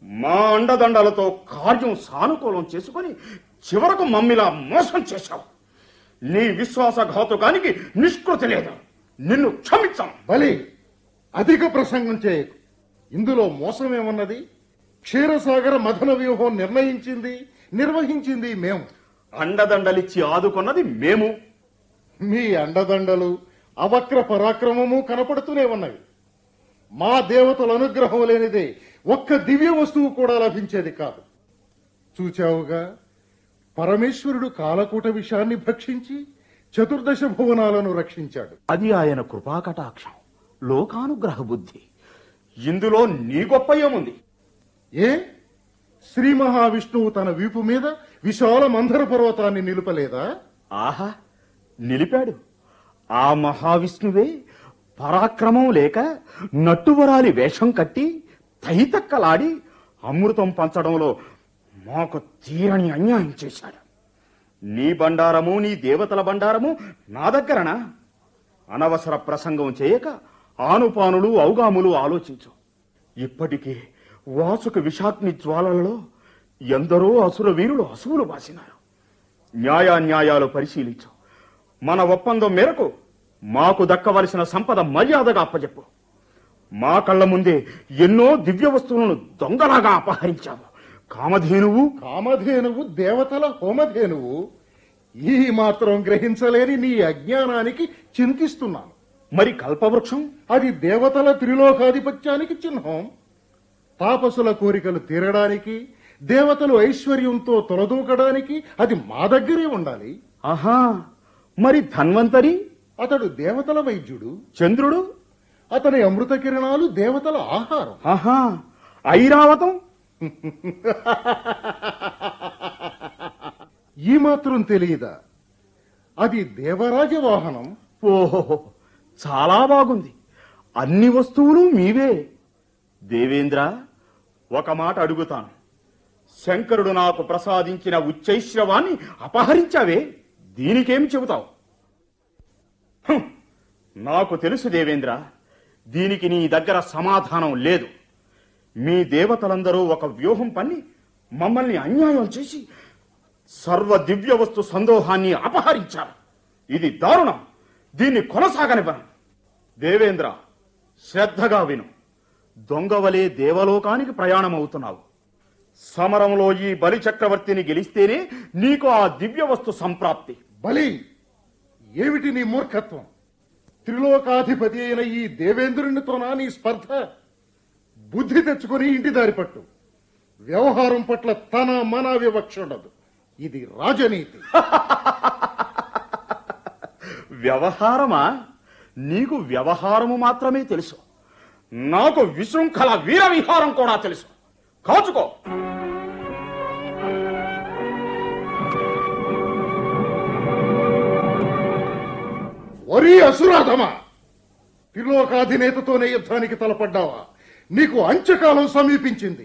మా అండదండలతో కార్యం సానుకూలం చేసుకొని చివరకు మమ్మిలా మోసం చేశావు నీ విశ్వాసఘాతుకానికి నిష్కృతి లేదు నిన్ను క్షమించాం బలి అధిక ప్రసంగం చేయకు ఇందులో మోసమేమున్నది క్షీరసాగర మథన వ్యూహం నిర్ణయించింది నిర్వహించింది మేము అండదండలిచ్చి ఆదుకున్నది మేము మీ అండదండలు అవక్ర పరాక్రమము కనపడుతూనే ఉన్నవి మా దేవతల అనుగ్రహం లేనిదే ఒక్క దివ్య వస్తువు కూడా లభించేది కాదు చూచావుగా పరమేశ్వరుడు కాలకూట విషాన్ని భక్షించి చతుర్దశ భువనాలను రక్షించాడు అది ఆయన కృపాకటాక్షం లోకానుగ్రహ బుద్ధి ఇందులో నీ గొప్ప ఏముంది ఏ శ్రీ మహావిష్ణువు తన వీపు మీద విశాల మందర పర్వతాన్ని నిలుపలేదా ఆహా నిలిపాడు ఆ మహావిష్ణువే పరాక్రమం లేక నట్టువరాలి వేషం కట్టి తైతక్కలాడి అమృతం పంచడంలో మాకు తీరని అన్యాయం చేశాడు నీ బండారము నీ దేవతల బండారము నా దగ్గరనా అనవసర ప్రసంగం చేయక ఆనుపానులు ఔగాములు ఆలోచించు ఇప్పటికే వాసుక విషాగ్ని జ్వాలలలో ఎందరో అసుర వీరులు అసువులు బాసినారు న్యాయాన్యాయాలు పరిశీలించు మన ఒప్పందం మేరకు మాకు దక్కవలసిన సంపద మర్యాదగా అప్పజెప్పు మా కళ్ళ ముందే ఎన్నో దివ్య వస్తువులను దొంగలాగా అపహరించాము కామధేనువు కామధేనువు దేవతల హోమధేనువు ఈ మాత్రం గ్రహించలేని నీ అజ్ఞానానికి చింతిస్తున్నాను మరి కల్పవృక్షం అది దేవతల త్రిలోకాధిపత్యానికి చిహ్నం తాపసుల కోరికలు తీరడానికి దేవతలు ఐశ్వర్యంతో తొలదూకడానికి అది మా దగ్గరే ఉండాలి ఆహా మరి ధన్వంతరి అతడు దేవతల వైద్యుడు చంద్రుడు అతని అమృత కిరణాలు దేవతల ఆహారం ఆహా ఐరావతం ఈ మాత్రం తెలియదా అది దేవరాజ వాహనం ఓహో చాలా బాగుంది అన్ని వస్తువులు మీవే దేవేంద్ర ఒక మాట అడుగుతాను శంకరుడు నాకు ప్రసాదించిన ఉచ్చైశ్రవాన్ని అపహరించావే దీనికేం చెబుతావు హుం, నాకు తెలుసు దేవేంద్ర దీనికి నీ దగ్గర సమాధానం లేదు మీ దేవతలందరూ ఒక వ్యూహం పన్ని మమ్మల్ని అన్యాయం చేసి సర్వ దివ్య వస్తు సందోహాన్ని అపహరించారు ఇది దారుణం దీన్ని కొనసాగనివ్వను దేవేంద్ర శ్రద్ధగా విను దొంగవలే దేవలోకానికి ప్రయాణం అవుతున్నావు సమరంలో ఈ బలి చక్రవర్తిని గెలిస్తేనే నీకు ఆ దివ్య వస్తు సంప్రాప్తి బలి ఏమిటి నీ మూర్ఖత్వం త్రిలోకాధిపతి అయిన ఈ దేవేంద్రునితోనా నీ స్పర్ధ బుద్ధి తెచ్చుకొని ఇంటి దారి పట్టు వ్యవహారం పట్ల తన మన వివక్ష ఉండదు ఇది రాజనీతి వ్యవహారమా నీకు వ్యవహారము మాత్రమే తెలుసు నాకు విశృంఖల వీర విహారం కూడా తెలుసు కాచుకో వరీ అసురాధమా త్రిలోకాధినేతతోనే యుద్ధానికి తలపడ్డావా నీకు అంత్యకాలం సమీపించింది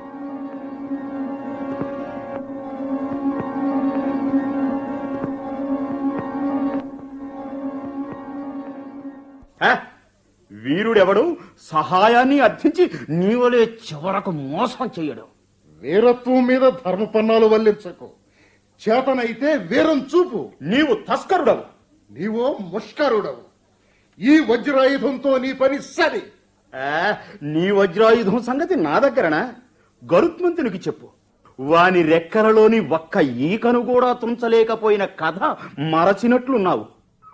హ? వీరుడెవడు సహాయాన్ని అర్థించి నీవలే చివరకు మోసం చెయ్యడు వీరత్వం మీద ధర్మపన్నాలు వల్లించకు చేతనైతే వీరం చూపు నీవు తస్కరుడవు నీవో ముష్కరుడవు ఈ వజ్రాయుధంతో నీ పని సరి ఆ, నీ వజ్రాయుధం సంగతి నా దగ్గరనా గరుత్మంతునికి చెప్పు వాని రెక్కలలోని ఒక్క ఈకను కూడా తుంచలేకపోయిన కథ మరచినట్లున్నావు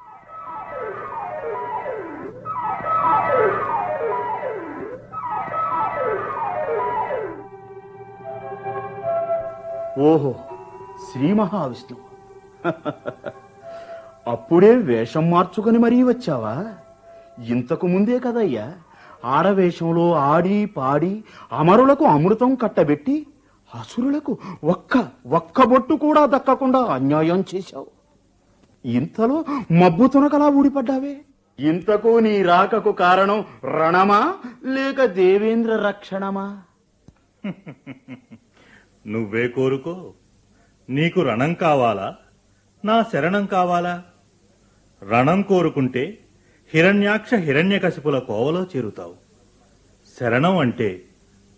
ఓహో శ్రీ మహావిష్ణువు అప్పుడే వేషం మార్చుకొని మరీ వచ్చావా ఇంతకు ముందే కదయ్యా ఆడవేషంలో ఆడి పాడి అమరులకు అమృతం కట్టబెట్టి అసురులకు ఒక్క ఒక్క బొట్టు కూడా దక్కకుండా అన్యాయం చేశావు ఇంతలో మబ్బు తునకలా ఊడిపడ్డావే ఇంతకు నీ రాకకు కారణం రణమా లేక దేవేంద్ర రక్షణమా నువ్వే కోరుకో నీకు రణం కావాలా నా శరణం కావాలా రణం కోరుకుంటే హిరణ్యాక్ష హిరణ్యకశిపుల కోవలో చేరుతావు శరణం అంటే